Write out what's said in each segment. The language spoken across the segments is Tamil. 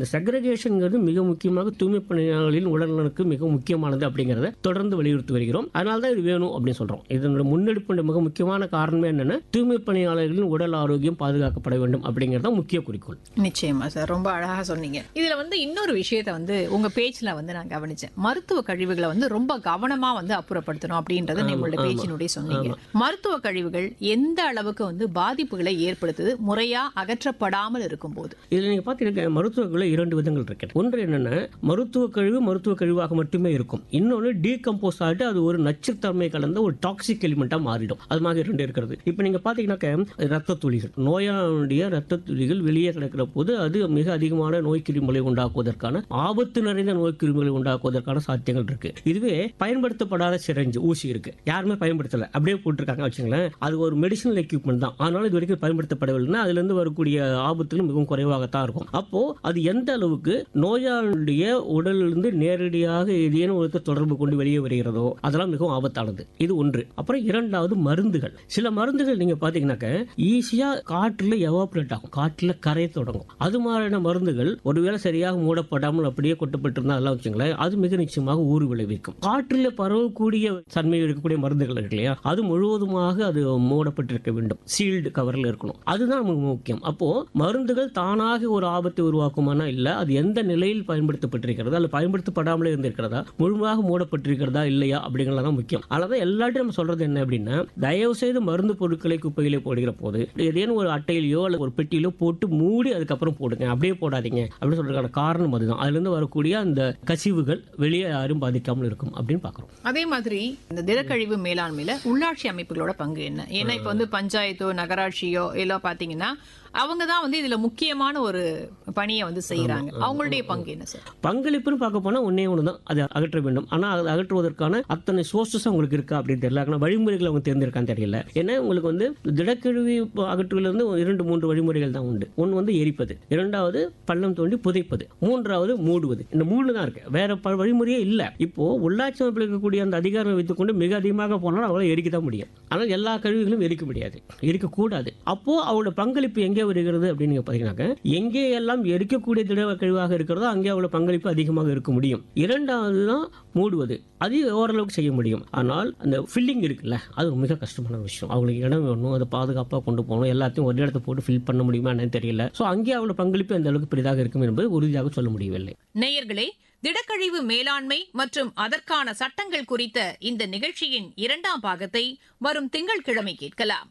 இந்த செக்ரகேஷன்ங்கிறது மிக முக்கியமாக தூய்மை பணியாளர்களின் உடல்நலனுக்கு மிக முக்கியமானது அப்படிங்கிறத தொடர்ந்து வலியுறுத்தி வருகிறோம் அதனால தான் இது வேணும் அப்படின்னு சொல்றோம் இதனோட முன்னெடுப்பு மிக முக்கியமான காரணமே என்னன்னா தூய்மை பணியாளர்களின் உடல் ஆரோக்கியம் பாதுகாக்கப்பட வேண்டும் அப்படிங்கிறது தான் முக்கிய குறிக்கோள் நிச்சயமா சார் ரொம்ப அழகா சொன்னீங்க இதுல வந்து இன்னொரு விஷயத்தை வந்து உங்க பேஜ்ல வந்து நான் கவனிச்சேன் மருத்துவ கழிவுகளை வந்து ரொம்ப கவனமா வந்து அப்புறப்படுத்தணும் அப்படின்றத உங்களோட பேச்சினுடைய சொன்னீங்க மருத்துவ கழிவுகள் எந்த அளவுக்கு வந்து பாதிப்புகளை ஏற்படுத்துது முறையா அகற்றப்படாமல் இருக்கும்போது இதில் நீங்கள் பார்த்தீங்கன்னா மருத்துவ இரண்டு விதங்கள் இருக்கு ஒன்று என்னன்னா மருத்துவ கழிவு மருத்துவ கழிவாக மட்டுமே இருக்கும் இன்னொன்று டீகம்போஸ் ஆகிட்டு அது ஒரு நச்சுத்தன்மை கலந்த ஒரு டாக்ஸிக் எலிமெண்ட்டாக மாறிடும் அது மாதிரி ரெண்டு இருக்கிறது இப்போ நீங்கள் பார்த்தீங்கன்னாக்க ரத்த துளிகள் நோயாளுடைய ரத்த துளிகள் வெளியே கிடக்கிற போது அது மிக அதிகமான நோய் கிருமிகளை உண்டாக்குவதற்கான ஆபத்து நிறைந்த நோய் கிருமிகளை உண்டாக்குவதற்கான சாத்தியங்கள் இருக்கு இதுவே பயன்படுத்தப்படாத சிரஞ்சு ஊசி இருக்கு யாருமே பயன்படுத்தல அப்படியே போட்டிருக்காங்க வச்சுங்களேன் அது ஒரு மெடிசனல் எக்யூப்மெண்ட் தான் ஆனால் இது வரைக்கும் பயன்படுத்தப்படவில்லைன்னா அதுல இருந்து வரக்கூடிய ஆபத்துகள் மிகவும் குறைவாகத்தான் இருக்கும் அப்போ அது எந்த அளவுக்கு நோயாளியுடைய உடலிலிருந்து நேரடியாக ஏதேனும் ஒரு தொடர்பு கொண்டு வெளியே வருகிறதோ அதெல்லாம் மிகவும் ஆபத்தானது இது ஒன்று அப்புறம் இரண்டாவது மருந்துகள் சில மருந்துகள் நீங்க பாத்தீங்கன்னாக்க ஈஸியா காற்றுல எவாபரேட் ஆகும் காற்றுல கரைய தொடங்கும் அது மாதிரியான மருந்துகள் ஒருவேளை சரியாக மூடப்படாமல் அப்படியே கொட்டப்பட்டிருந்தா அதெல்லாம் வச்சுங்களேன் அது மிக நிச்சயமாக ஊறு விளைவிக்கும் காற்றில் பரவக்கூடிய தன்மை இருக்கக்கூடிய மருந்துகள் இருக்கு இல்லையா அது முழுவதுமாக அது மூடப்பட்டிருக்க வேண்டும் சீல்டு கவரில் இருக்கணும் அதுதான் நமக்கு முக்கியம் அப்போ மருந்துகள் தானாக ஒரு ஆபத்தை உருவாக்குமானா இல்ல அது எந்த நிலையில் பயன்படுத்தப்பட்டிருக்கிறதா அல்ல பயன்படுத்தப்படாமலே இருந்திருக்கிறதா முழுமையாக மூடப்பட்டிருக்கிறதா இல்லையா அப்படிங்கிறது தான் முக்கியம் அதான் எல்லாத்தையும் நம்ம சொல்றது என்ன அப்படின்னா தயவு செய்து மருந்து பொருட்களை குப்பையிலே போடுகிற போது ஏதேனும் ஒரு அட்டையிலையோ அல்லது ஒரு பெட்டியிலோ போட்டு மூடி அதுக்கப்புறம் போடுங்க அப்படியே போடாதீங்க அப்படின்னு சொல்றதுக்கான காரணம் அதுதான் அதுல இருந்து வரக்கூடிய அந்த கசிவுகள் வெளியே யாரும் பாதிக்காமல் இருக்கும் அப்படின்னு பாக்குறோம் அதே மாதிரி இந்த திடக்கழிவு மேலாண்மையில உள்ளாட்சி அமைப்புகளோட பங்கு என்ன ஏன்னா இப்ப வந்து பஞ்சாயத்தோ நகராட்சியோ எல்லாம் பாத்தீங்கன்னா அவங்க தான் வந்து இதுல முக்கியமான ஒரு பணியை வந்து செய்யறாங்க அவங்களுடைய பங்கு என்ன சார் பங்களிப்புன்னு பார்க்க போனா ஒன்னே ஒன்று தான் அதை அகற்ற வேண்டும் ஆனா அதை அகற்றுவதற்கான அத்தனை சோர்சஸ் உங்களுக்கு இருக்கா அப்படின்னு தெரியல ஆனால் வழிமுறைகள் அவங்க தேர்ந்தெடுக்கான்னு தெரியல ஏன்னா உங்களுக்கு வந்து திடக்கழிவு அகற்றுவதில் இருந்து இரண்டு மூன்று வழிமுறைகள் தான் உண்டு ஒன்று வந்து எரிப்பது இரண்டாவது பள்ளம் தோண்டி புதைப்பது மூன்றாவது மூடுவது இந்த மூணு தான் இருக்கு வேற ப- வழிமுறையே இல்லை இப்போ உள்ளாட்சி அமைப்பில் இருக்கக்கூடிய அந்த அதிகாரம் வைத்துக்கொண்டு மிக அதிகமாக போனாலும் அவங்கள எரிக்க தான் முடியும் ஆனால் எல்லா கழிவுகளும் எரிக்க முடியாது எரிக்கக்கூடாது அப்போ அவங்களோட பங்களிப்பு எங்கே வருகிறது அப்படின்னு நீங்க பார்த்தீங்கன்னாக்க எங்கே எல்லாம் எரிக்கக்கூடிய திட கழிவாக இருக்கிறதோ அங்கே அவங்களோட பங்களிப்பு அதிகமாக இருக்க முடியும் இரண்டாவது தான் மூடுவது அது ஓரளவுக்கு செய்ய முடியும் ஆனால் அந்த ஃபில்லிங் இருக்குல்ல அது மிக கஷ்டமான விஷயம் அவங்களுக்கு இடம் வேணும் அதை பாதுகாப்பாக கொண்டு போகணும் எல்லாத்தையும் ஒரு இடத்த போட்டு ஃபில் பண்ண முடியுமா என்னன்னு தெரியல ஸோ அங்கே அவங்களோட பங்களிப்பு எந்த அளவுக்கு பெரிதாக இருக்கும் என்பது உறுதியாக சொல்ல முடியவில்லை நேயர்களே திடக்கழிவு மேலாண்மை மற்றும் அதற்கான சட்டங்கள் குறித்த இந்த நிகழ்ச்சியின் இரண்டாம் பாகத்தை வரும் திங்கட்கிழமை கேட்கலாம்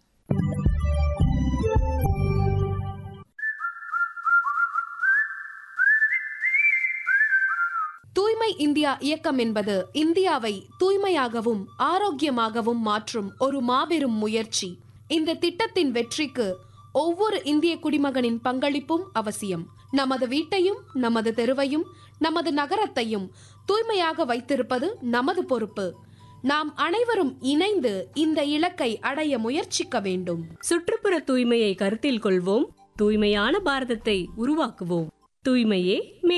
தூய்மை இந்தியா இயக்கம் என்பது இந்தியாவை தூய்மையாகவும் ஆரோக்கியமாகவும் மாற்றும் ஒரு மாபெரும் முயற்சி இந்த திட்டத்தின் வெற்றிக்கு ஒவ்வொரு இந்திய குடிமகனின் பங்களிப்பும் அவசியம் நமது வீட்டையும் நமது தெருவையும் நமது நகரத்தையும் தூய்மையாக வைத்திருப்பது நமது பொறுப்பு நாம் அனைவரும் இணைந்து இந்த இலக்கை அடைய முயற்சிக்க வேண்டும் சுற்றுப்புற தூய்மையை கருத்தில் கொள்வோம் தூய்மையான பாரதத்தை உருவாக்குவோம் தூய்மையே மே